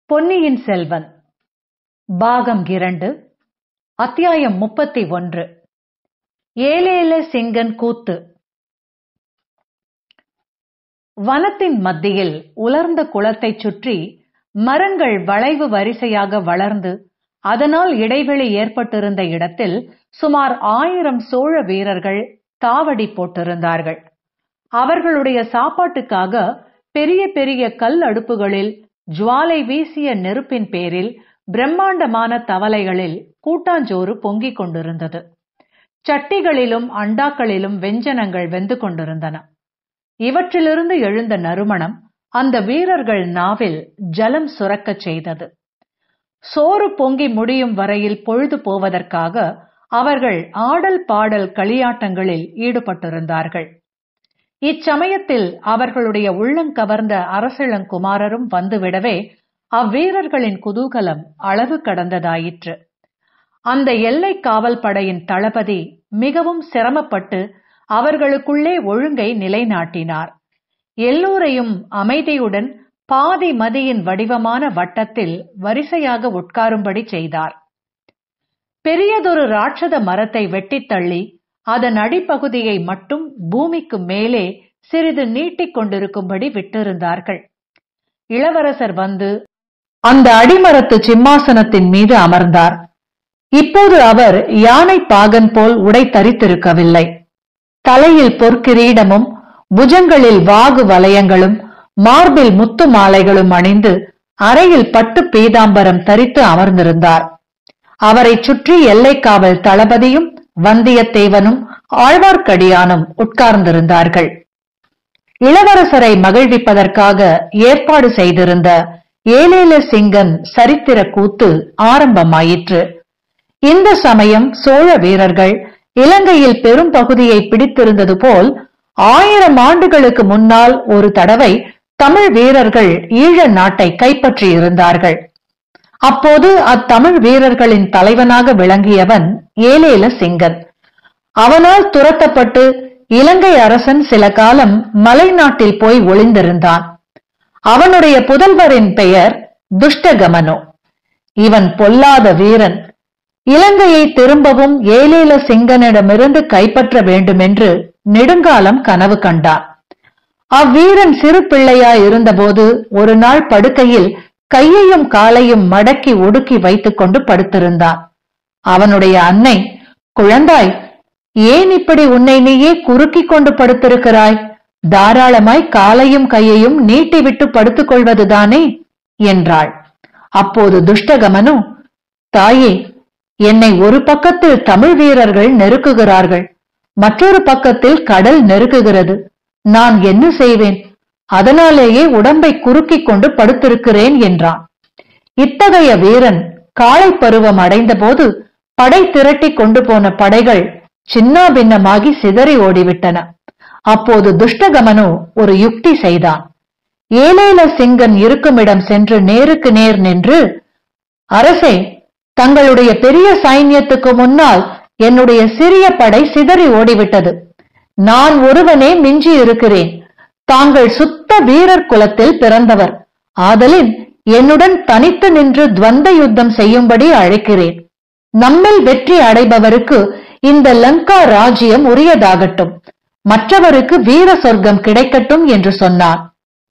பொன்னியின் செல்வன் பாகம் இரண்டு அத்தியாயம் முப்பத்தி ஒன்று ஏலேல சிங்கன் கூத்து வனத்தின் மத்தியில் உலர்ந்த குளத்தைச் சுற்றி மரங்கள் வளைவு வரிசையாக வளர்ந்து அதனால் இடைவெளி ஏற்பட்டிருந்த இடத்தில் சுமார் ஆயிரம் சோழ வீரர்கள் தாவடி போட்டிருந்தார்கள் அவர்களுடைய சாப்பாட்டுக்காக பெரிய பெரிய கல் அடுப்புகளில் ஜுவாலை வீசிய நெருப்பின் பேரில் பிரம்மாண்டமான தவளைகளில் கூட்டாஞ்சோறு பொங்கிக் கொண்டிருந்தது சட்டிகளிலும் அண்டாக்களிலும் வெஞ்சனங்கள் வெந்து கொண்டிருந்தன இவற்றிலிருந்து எழுந்த நறுமணம் அந்த வீரர்கள் நாவில் ஜலம் சுரக்கச் செய்தது சோறு பொங்கி முடியும் வரையில் பொழுது போவதற்காக அவர்கள் ஆடல் பாடல் களியாட்டங்களில் ஈடுபட்டிருந்தார்கள் இச்சமயத்தில் அவர்களுடைய உள்ளங்கவர்ந்த அரசிளங்குமாரரும் வந்துவிடவே அவ்வீரர்களின் குதூகலம் அளவு கடந்ததாயிற்று அந்த எல்லை காவல் படையின் தளபதி மிகவும் சிரமப்பட்டு அவர்களுக்குள்ளே ஒழுங்கை நிலைநாட்டினார் எல்லோரையும் அமைதியுடன் பாதி மதியின் வடிவமான வட்டத்தில் வரிசையாக உட்காரும்படி செய்தார் பெரியதொரு ராட்சத மரத்தை வெட்டித் தள்ளி அதன் அடிப்பகுதியை மட்டும் பூமிக்கு மேலே சிறிது நீட்டிக் கொண்டிருக்கும்படி விட்டிருந்தார்கள் இளவரசர் வந்து அந்த அடிமரத்து சிம்மாசனத்தின் மீது அமர்ந்தார் இப்போது அவர் யானை பாகன் போல் உடை தரித்திருக்கவில்லை தலையில் பொற்கிரீடமும் புஜங்களில் வாகு வலயங்களும் மார்பில் முத்து மாலைகளும் அணிந்து அறையில் பட்டு பீதாம்பரம் தரித்து அமர்ந்திருந்தார் அவரை சுற்றி எல்லைக்காவல் தளபதியும் வந்தியத்தேவனும் ஆழ்வார்க்கடியானும் உட்கார்ந்திருந்தார்கள் இளவரசரை மகிழ்விப்பதற்காக ஏற்பாடு செய்திருந்த ஏலேல சிங்கன் சரித்திர கூத்து ஆரம்பமாயிற்று இந்த சமயம் சோழ வீரர்கள் இலங்கையில் பெரும் பகுதியை பிடித்திருந்தது போல் ஆயிரம் ஆண்டுகளுக்கு முன்னால் ஒரு தடவை தமிழ் வீரர்கள் ஈழ நாட்டை கைப்பற்றியிருந்தார்கள் அப்போது அத்தமிழ் வீரர்களின் தலைவனாக விளங்கியவன் ஏலேல சிங்கன் அவனால் துரத்தப்பட்டு இலங்கை அரசன் சில காலம் மலைநாட்டில் போய் ஒளிந்திருந்தான் அவனுடைய புதல்வரின் பெயர் துஷ்டகமனோ இவன் பொல்லாத வீரன் இலங்கையை திரும்பவும் ஏலேல சிங்கனிடமிருந்து கைப்பற்ற வேண்டுமென்று நெடுங்காலம் கனவு கண்டான் அவ்வீரன் சிறு பிள்ளையாய் இருந்தபோது ஒரு நாள் படுக்கையில் கையையும் காலையும் மடக்கி ஒடுக்கி வைத்துக் கொண்டு படுத்திருந்தான் அவனுடைய அன்னை குழந்தாய் ஏன் இப்படி உன்னை நீயே குறுக்கிக் கொண்டு படுத்திருக்கிறாய் தாராளமாய் காலையும் கையையும் நீட்டிவிட்டு படுத்துக் கொள்வதுதானே என்றாள் அப்போது துஷ்டகமனு தாயே என்னை ஒரு பக்கத்தில் தமிழ் வீரர்கள் நெருக்குகிறார்கள் மற்றொரு பக்கத்தில் கடல் நெருக்குகிறது நான் என்ன செய்வேன் அதனாலேயே உடம்பை குறுக்கிக் கொண்டு படுத்திருக்கிறேன் என்றான் இத்தகைய வீரன் காளை பருவம் அடைந்தபோது படை திரட்டி கொண்டு போன படைகள் சின்னாபின்னமாகி சிதறி ஓடிவிட்டன அப்போது துஷ்டகமனு ஒரு யுக்தி செய்தான் ஏலேல சிங்கன் இருக்குமிடம் சென்று நேருக்கு நேர் நின்று அரசே தங்களுடைய பெரிய சைன்யத்துக்கு முன்னால் என்னுடைய சிறிய படை சிதறி ஓடிவிட்டது நான் ஒருவனே மிஞ்சி இருக்கிறேன் தாங்கள் சுத்த வீரர் குலத்தில் பிறந்தவர் ஆதலின் என்னுடன் தனித்து நின்று துவந்த யுத்தம் செய்யும்படி அழைக்கிறேன் நம்மில் வெற்றி அடைபவருக்கு இந்த லங்கா ராஜ்யம் உரியதாகட்டும் மற்றவருக்கு வீர சொர்க்கம் கிடைக்கட்டும் என்று சொன்னார்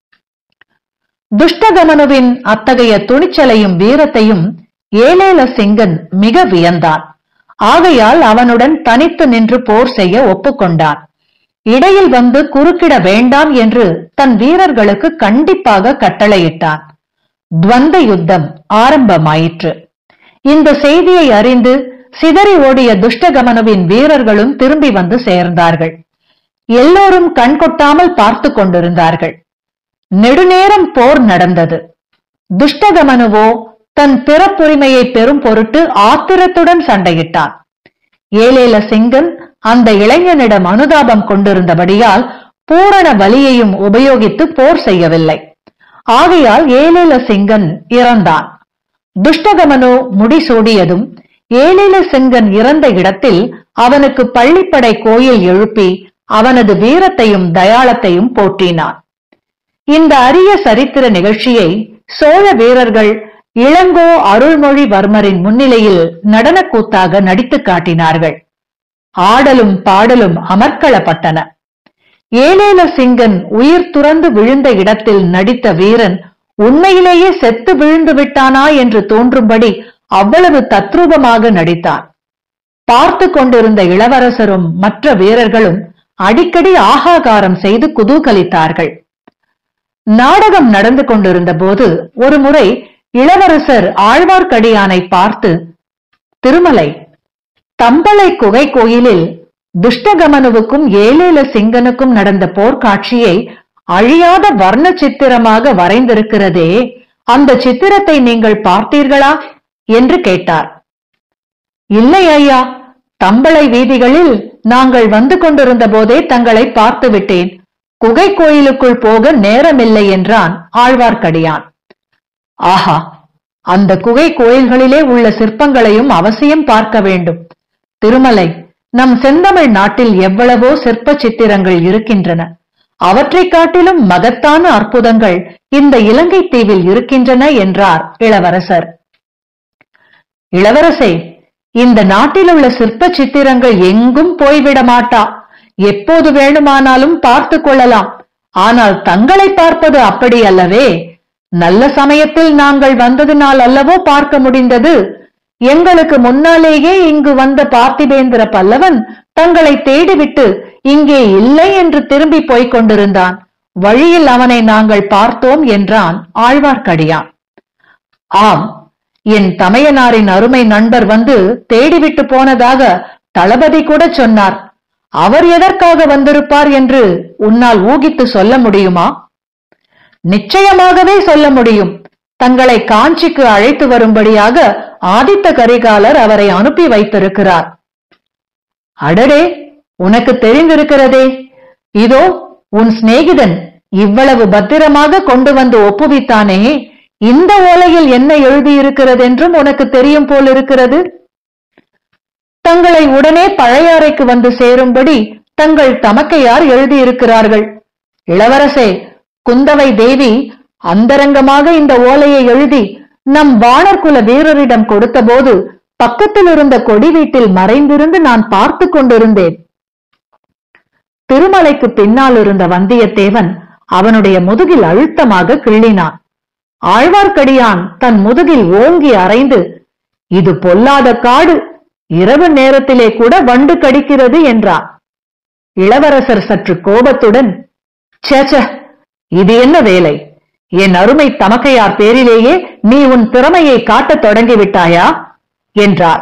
துஷ்டகமனுவின் அத்தகைய துணிச்சலையும் வீரத்தையும் ஏலேல சிங்கன் மிக வியந்தான் ஆகையால் அவனுடன் தனித்து நின்று போர் செய்ய ஒப்புக்கொண்டான் இடையில் வந்து குறுக்கிட வேண்டாம் என்று தன் வீரர்களுக்கு கண்டிப்பாக கட்டளையிட்டான் துவந்த யுத்தம் ஆரம்பமாயிற்று இந்த செய்தியை அறிந்து சிதறி ஓடிய துஷ்டகமனுவின் வீரர்களும் திரும்பி வந்து சேர்ந்தார்கள் எல்லோரும் கண்கொட்டாமல் பார்த்து கொண்டிருந்தார்கள் நெடுநேரம் போர் நடந்தது துஷ்டகமனுவோ தன் பிறப்புரிமையை பெறும் பொருட்டு ஆத்திரத்துடன் சண்டையிட்டான் ஏலேல சிங்கன் அந்த இளைஞனிடம் அனுதாபம் கொண்டிருந்தபடியால் பூரண வலியையும் உபயோகித்து போர் செய்யவில்லை ஆகையால் ஏலேல சிங்கன் இறந்தான் துஷ்டகமனோ முடிசூடியதும் ஏலேல சிங்கன் இறந்த இடத்தில் அவனுக்கு பள்ளிப்படை கோயில் எழுப்பி அவனது வீரத்தையும் தயாளத்தையும் போற்றினான் இந்த அரிய சரித்திர நிகழ்ச்சியை சோழ வீரர்கள் இளங்கோ அருள்மொழிவர்மரின் முன்னிலையில் நடனக்கூத்தாக நடித்துக் காட்டினார்கள் ஆடலும் பாடலும் அமர்க்களப்பட்டன ஏலேல சிங்கன் உயிர் துறந்து விழுந்த இடத்தில் நடித்த வீரன் உண்மையிலேயே செத்து விழுந்து விட்டானா என்று தோன்றும்படி அவ்வளவு தத்ரூபமாக நடித்தான் பார்த்து கொண்டிருந்த இளவரசரும் மற்ற வீரர்களும் அடிக்கடி ஆகாகாரம் செய்து குதூகலித்தார்கள் நாடகம் நடந்து கொண்டிருந்த போது ஒரு முறை இளவரசர் ஆழ்வார்க்கடியானை பார்த்து திருமலை தம்பளை குகை கோயிலில் துஷ்டகமனுவுக்கும் ஏலேல சிங்கனுக்கும் நடந்த போர்க்காட்சியை அழியாத வர்ண சித்திரமாக வரைந்திருக்கிறதே அந்த சித்திரத்தை நீங்கள் பார்த்தீர்களா என்று கேட்டார் இல்லை ஐயா தம்பளை வீதிகளில் நாங்கள் வந்து கொண்டிருந்த போதே தங்களை பார்த்து விட்டேன் குகை கோயிலுக்குள் போக நேரமில்லை என்றான் ஆழ்வார்க்கடியான் ஆஹா அந்த குகை கோயில்களிலே உள்ள சிற்பங்களையும் அவசியம் பார்க்க வேண்டும் திருமலை நம் செந்தமிழ் நாட்டில் எவ்வளவோ சிற்ப சித்திரங்கள் இருக்கின்றன அவற்றைக் காட்டிலும் மகத்தான அற்புதங்கள் இந்த இலங்கை தீவில் இருக்கின்றன என்றார் இளவரசர் இளவரசே இந்த நாட்டில் உள்ள சிற்ப சித்திரங்கள் எங்கும் போய்விட மாட்டா எப்போது வேணுமானாலும் பார்த்து கொள்ளலாம் ஆனால் தங்களை பார்ப்பது அப்படி அல்லவே நல்ல சமயத்தில் நாங்கள் வந்ததினால் அல்லவோ பார்க்க முடிந்தது எங்களுக்கு முன்னாலேயே இங்கு வந்த பார்த்திபேந்திர பல்லவன் தங்களை தேடிவிட்டு இங்கே இல்லை என்று திரும்பி போய்க் கொண்டிருந்தான் வழியில் அவனை நாங்கள் பார்த்தோம் என்றான் ஆழ்வார்க்கடியான் ஆம் என் தமையனாரின் அருமை நண்பர் வந்து தேடிவிட்டு போனதாக தளபதி கூட சொன்னார் அவர் எதற்காக வந்திருப்பார் என்று உன்னால் ஊகித்து சொல்ல முடியுமா நிச்சயமாகவே சொல்ல முடியும் தங்களை காஞ்சிக்கு அழைத்து வரும்படியாக ஆதித்த கரிகாலர் அவரை அனுப்பி வைத்திருக்கிறார் அடடே உனக்கு தெரிந்திருக்கிறதே இதோ உன் சிநேகிதன் இவ்வளவு பத்திரமாக கொண்டு வந்து ஒப்புவித்தானே இந்த ஓலையில் என்ன எழுதியிருக்கிறதென்றும் உனக்கு தெரியும் போலிருக்கிறது தங்களை உடனே பழையாறைக்கு வந்து சேரும்படி தங்கள் தமக்கையார் எழுதியிருக்கிறார்கள் இளவரசே குந்தவை தேவி அந்தரங்கமாக இந்த ஓலையை எழுதி நம் வானர்குல வீரரிடம் கொடுத்தபோது பக்கத்தில் இருந்த கொடி வீட்டில் மறைந்திருந்து நான் பார்த்து கொண்டிருந்தேன் திருமலைக்கு பின்னால் இருந்த வந்தியத்தேவன் அவனுடைய முதுகில் அழுத்தமாக கிள்ளினான் ஆழ்வார்க்கடியான் தன் முதுகில் ஓங்கி அரைந்து இது பொல்லாத காடு இரவு நேரத்திலே கூட வண்டு கடிக்கிறது என்றார் இளவரசர் சற்று கோபத்துடன் சேச்ச இது என்ன வேலை என் அருமை தமக்கையார் பேரிலேயே நீ உன் திறமையை காட்டத் தொடங்கிவிட்டாயா என்றார்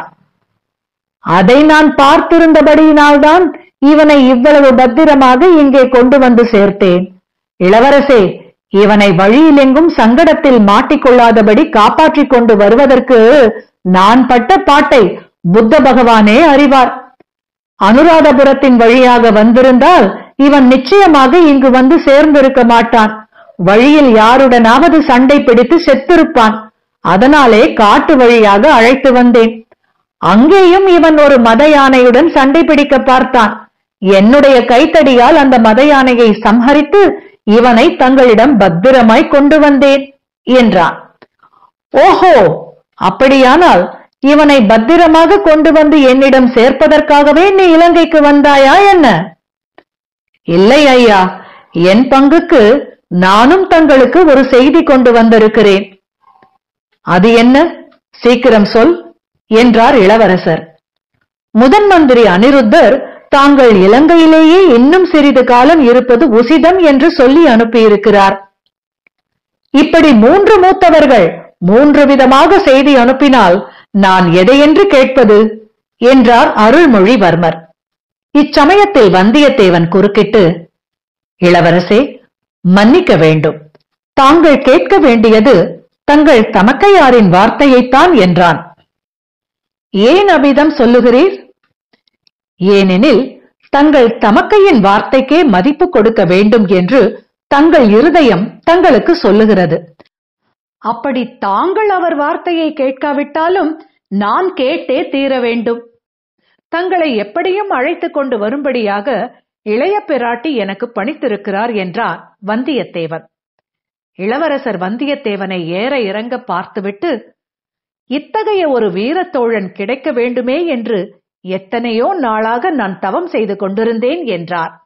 அதை நான் பார்த்திருந்தபடியினால்தான் இவனை இவ்வளவு பத்திரமாக இங்கே கொண்டு வந்து சேர்த்தேன் இளவரசே இவனை வழியிலெங்கும் சங்கடத்தில் மாட்டிக்கொள்ளாதபடி காப்பாற்றிக் கொண்டு வருவதற்கு நான் பட்ட பாட்டை புத்த பகவானே அறிவார் அனுராதபுரத்தின் வழியாக வந்திருந்தால் இவன் நிச்சயமாக இங்கு வந்து சேர்ந்திருக்க மாட்டான் வழியில் யாருடனாவது சண்டை பிடித்து செத்திருப்பான் அதனாலே காட்டு வழியாக அழைத்து வந்தேன் அங்கேயும் இவன் ஒரு மத யானையுடன் சண்டை பிடிக்க பார்த்தான் என்னுடைய கைத்தடியால் அந்த மத யானையை சம்ஹரித்து இவனை தங்களிடம் பத்திரமாய் கொண்டு வந்தேன் என்றான் ஓஹோ அப்படியானால் இவனை பத்திரமாக கொண்டு வந்து என்னிடம் சேர்ப்பதற்காகவே நீ இலங்கைக்கு வந்தாயா என்ன இல்லை ஐயா என் பங்குக்கு நானும் தங்களுக்கு ஒரு செய்தி கொண்டு வந்திருக்கிறேன் அது என்ன சீக்கிரம் சொல் என்றார் இளவரசர் முதன் மந்திரி அனிருத்தர் தாங்கள் இலங்கையிலேயே இன்னும் சிறிது காலம் இருப்பது உசிதம் என்று சொல்லி அனுப்பியிருக்கிறார் இப்படி மூன்று மூத்தவர்கள் மூன்று விதமாக செய்தி அனுப்பினால் நான் எதையென்று கேட்பது என்றார் அருள்மொழிவர்மர் இச்சமயத்தில் வந்தியத்தேவன் குறுக்கிட்டு இளவரசே மன்னிக்க வேண்டும் தாங்கள் கேட்க வேண்டியது தங்கள் தமக்கையாரின் வார்த்தையைத்தான் என்றான் ஏன் அவ்விதம் சொல்லுகிறீர் ஏனெனில் தங்கள் தமக்கையின் வார்த்தைக்கே மதிப்பு கொடுக்க வேண்டும் என்று தங்கள் இருதயம் தங்களுக்கு சொல்லுகிறது அப்படி தாங்கள் அவர் வார்த்தையை கேட்காவிட்டாலும் நான் கேட்டே தீர வேண்டும் தங்களை எப்படியும் அழைத்துக் கொண்டு வரும்படியாக இளைய பிராட்டி எனக்கு பணித்திருக்கிறார் என்றார் வந்தியத்தேவன் இளவரசர் வந்தியத்தேவனை ஏற இறங்க பார்த்துவிட்டு இத்தகைய ஒரு வீரத்தோழன் கிடைக்க வேண்டுமே என்று எத்தனையோ நாளாக நான் தவம் செய்து கொண்டிருந்தேன் என்றார்